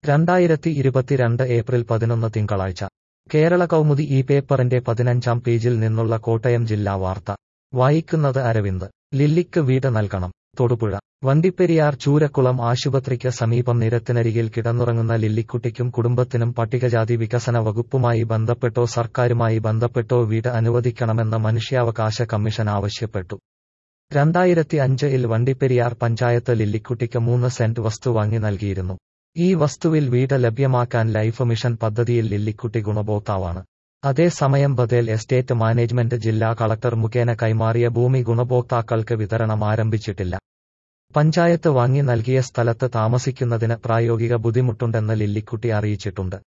രണ്ടായിരത്തി ഇരുപത്തിരണ്ട് ഏപ്രിൽ പതിനൊന്ന് തിങ്കളാഴ്ച കേരള കൗമുദി ഈ പേപ്പറിന്റെ പതിനഞ്ചാം പേജിൽ നിന്നുള്ള കോട്ടയം ജില്ലാ വാർത്ത വായിക്കുന്നത് അരവിന്ദ് ലില്ലിക്ക് വീട് നൽകണം തൊടുപുഴ വണ്ടിപ്പെരിയാർ ചൂരക്കുളം ആശുപത്രിക്ക് സമീപം നിരത്തിനരികിൽ കിടന്നുറങ്ങുന്ന ലില്ലിക്കുട്ടിക്കും കുടുംബത്തിനും പട്ടികജാതി വികസന വകുപ്പുമായി ബന്ധപ്പെട്ടോ സർക്കാരുമായി ബന്ധപ്പെട്ടോ വീട് അനുവദിക്കണമെന്ന് മനുഷ്യാവകാശ കമ്മീഷൻ ആവശ്യപ്പെട്ടു രണ്ടായിരത്തി അഞ്ചിൽ വണ്ടിപ്പെരിയാർ പഞ്ചായത്ത് ലില്ലിക്കുട്ടിക്ക് മൂന്ന് സെന്റ് വസ്തു വാങ്ങി നൽകിയിരുന്നു ഈ വസ്തുവിൽ വീട് ലഭ്യമാക്കാൻ ലൈഫ് മിഷൻ പദ്ധതിയിൽ ലില്ലിക്കുട്ടി ഗുണഭോക്താവാണ് അതേസമയം ബദേൽ എസ്റ്റേറ്റ് മാനേജ്മെന്റ് ജില്ലാ കളക്ടർ മുഖേന കൈമാറിയ ഭൂമി ഗുണഭോക്താക്കൾക്ക് വിതരണം ആരംഭിച്ചിട്ടില്ല പഞ്ചായത്ത് വാങ്ങി നൽകിയ സ്ഥലത്ത് താമസിക്കുന്നതിന് പ്രായോഗിക ബുദ്ധിമുട്ടുണ്ടെന്ന് ലില്ലിക്കുട്ടി അറിയിച്ചിട്ടുണ്ട്